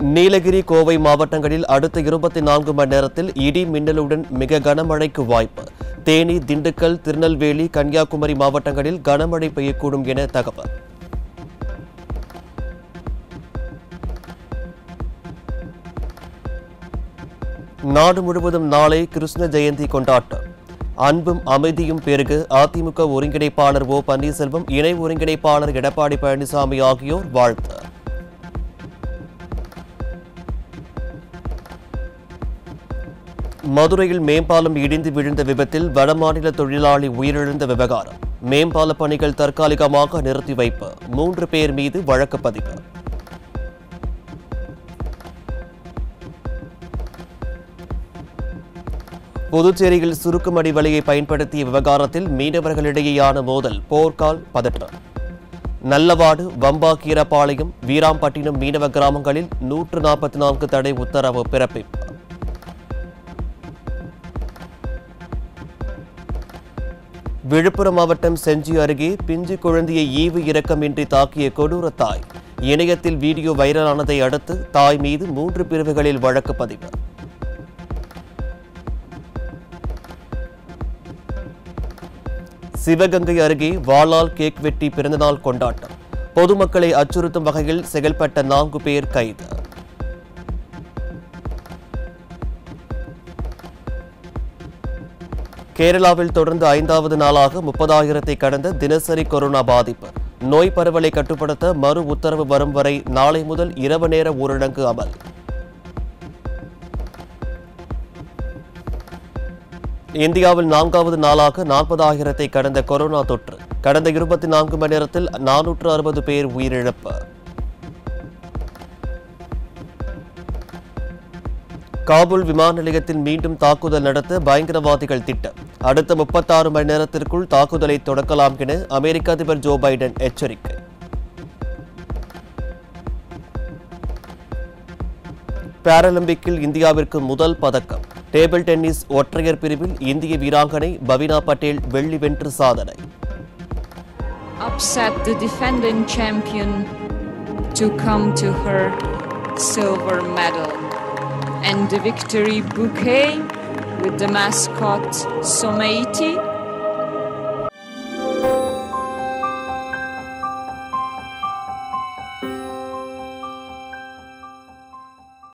நீலகிரி கோவை மாவட்டங்களில் அடுத்த இருபத்தி நான்கு மணி நேரத்தில் இடி மின்னலுடன் மிக கனமழைக்கு வாய்ப்பு தேனி திண்டுக்கல் திருநெல்வேலி கன்னியாகுமரி மாவட்டங்களில் கனமழை பெய்யக்கூடும் என தகவல் நாடு முழுவதும் நாளை கிருஷ்ண ஜெயந்தி கொண்டாட்டம் அன்பும் அமைதியும் பெருக அதிமுக ஒருங்கிணைப்பாளர் ஓ பன்னீர்செல்வம் இணை ஒருங்கிணைப்பாளர் எடப்பாடி பழனிசாமி ஆகியோர் வாழ்த்து மதுரையில் மேம்பாலம் இடிந்து விழுந்த விபத்தில் வடமாநில தொழிலாளி உயிரிழந்த விவகாரம் மேம்பால பணிகள் தற்காலிகமாக நிறுத்தி வைப்பு மூன்று பேர் மீது வழக்கு பதிவு புதுச்சேரியில் சுருக்குமடி வலையை பயன்படுத்திய விவகாரத்தில் மீனவர்களிடையேயான மோதல் போர்க்கால் பதற்றம் நல்லவாடு வம்பாக்கீரப்பாளையம் வீராம்பட்டினம் மீனவ கிராமங்களில் நூற்று நாற்பத்தி நான்கு தடை உத்தரவு பிறப்பிப்பு விழுப்புரம் மாவட்டம் செஞ்சி அருகே பிஞ்சு குழந்தையை ஈவு இரக்கமின்றி தாக்கிய கொடூர தாய் இணையத்தில் வீடியோ வைரலானதை அடுத்து தாய் மீது மூன்று பிரிவுகளில் வழக்கு பதிவு சிவகங்கை அருகே வாளால் கேக் வெட்டி பிறந்தநாள் கொண்டாட்டம் பொதுமக்களை அச்சுறுத்தும் வகையில் செயல்பட்ட நான்கு பேர் கைது கேரளாவில் தொடர்ந்து ஐந்தாவது நாளாக முப்பதாயிரத்தை கடந்த தினசரி கொரோனா பாதிப்பு நோய் பரவலை கட்டுப்படுத்த மறு உத்தரவு வரும் வரை நாளை முதல் இரவு நேர ஊரடங்கு அமல் இந்தியாவில் நான்காவது நாளாக நாற்பதாயிரத்தை கடந்த கொரோனா தொற்று கடந்த இருபத்தி நான்கு மணி நேரத்தில் நானூற்று அறுபது பேர் உயிரிழப்பு காபூல் விமான நிலையத்தில் மீண்டும் தாக்குதல் நடத்த பயங்கரவாதிகள் திட்டம் அடுத்த முப்பத்தாறு மணி நேரத்திற்குள் தாக்குதலை தொடக்கலாம் என அமெரிக்க அதிபர் ஜோ பைடன் எச்சரிக்கை பாராலிம்பிக்கில் இந்தியாவிற்கு முதல் பதக்கம் டேபிள் டென்னிஸ் ஒற்றையர் பிரிவில் இந்திய வீராங்கனை பவினா பட்டேல் வெள்ளி வென்று சாதனை upset the defending champion to come to her silver medal. And the victory bouquet with the mascot Someiti